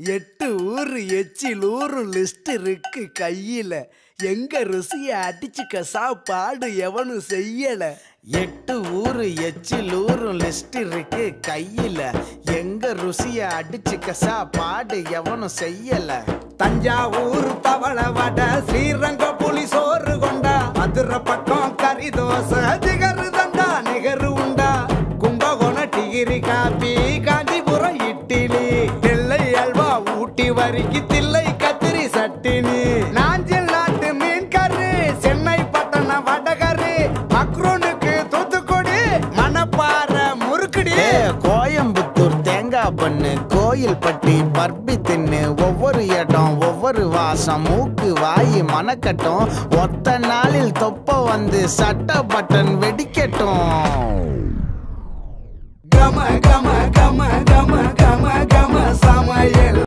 எட்டு ஊரு எச்சில் ஊரு லிஸ்ட் இருக்கு கையில எங்க ருசிய அடிச்சுக்க சாப்பாடு எவனும் செய்யல எட்டு ஊரு எச்சில் ஊரும் லிஸ்ட் இருக்கு கையில எங்க ருசிய அடிச்சுக்க சாப்பாடு எவனும் செய்யல தஞ்சாவூர் பவள வடை ஸ்ரீரங்க புலி சோறு கொண்டா மதுரை பக்கம் கறி தோசை ஜிகரு தண்டா நிகரு உண்டா கும்பகோணம் டிகிரி காப்பி காஞ்சிபுரம் இட்லி நெல்லை அல்வா ஊட்டி வரிக்கு தில்லை கத்திரி சட்டினி நாஞ்சில் நாட்டு மீன் கறி சென்னை பட்டணம் வடகரி மக்ரூனுக்கு தூத்துக்குடி மணப்பாறை முறுக்குடி ஏ கோயம்புத்தூர் தேங்காய் பண்ணு கோயில் பட்டி பர்பி தின்னு ஒவ்வொரு இடம் ஒவ்வொரு வாசம் மூக்கு வாய் மணக்கட்டும் ஒத்த நாளில் தொப்ப வந்து சட்ட பட்டன் வெடிக்கட்டும் கம கம கம கம கம கம சமையல்